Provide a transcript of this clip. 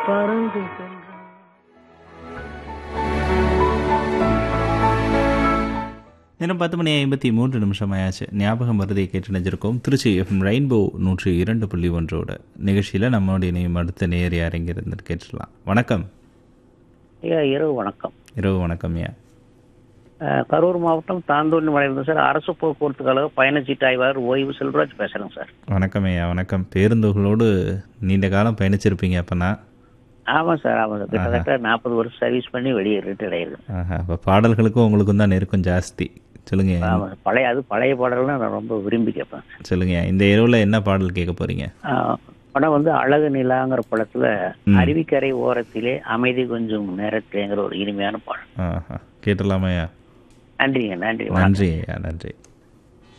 பறந்து சென்றான் நேரம் பத்து மணி ஐம்பத்தி மூன்று நிமிஷம் ஆயாச்சு ஞாபகம் வருதை கேட்டு நினைச்சிருக்கோம் திருச்சி எஃப்எம் ரெயின்போ நூற்றி இரண்டு புள்ளி ஒன்றோட நிகழ்ச்சியில் நம்மளுடைய இணையம் அடுத்த நேர் யார் எங்கே இருந்து கேட்டுடலாம் வணக்கம் ஐயா இரவு வணக்கம் இரவு வணக்கம் ஐயா அஹ், கரூர் மாவட்டம் தாந்தோணி மலையிலிருந்து சார் அரசு போக்குவரத்து கழக பயணச்சீட்டு ஆய்வாளர் ஓய்வு செல்வராஜ் பேசுறேங்க சார் வணக்கம் ஐயா வணக்கம் பேருந்துகளோடு நீண்ட காலம் பயணிச்சிருப்பீங்க அப்போனா ஆமாம் சார் ஆமாம் சார் கிட்டத்தட்ட நாற்பது வருஷம் சர்வீஸ் பண்ணி வெளியே ரிட்டையர் ஆயிருக்கேன் ஆஹா இப்போ பாடல்களுக்கும் உங்களுக்கும் தான் நெருக்கம் ஜாஸ்தி சொல்லுங்க ஆமாம் சார். பழைய அது பழைய பாடல்கள் நான் ரொம்ப விரும்பி கேட்பேன் சொல்லுங்க இந்த இரவில் என்ன பாடல் கேட்க போறீங்க அஹ், படம் வந்து அழகு நிலாங்கிற படத்துல அருவிக்கரை ஓரத்திலே அமைதி கொஞ்சம் நேரத்திலேங்கிற ஒரு இனிமையான பாடல் ஆஹா கேட்டலாமா ஐயா நன்றிங்க நன்றி வணக்கம். நன்றி ஐயா நன்றி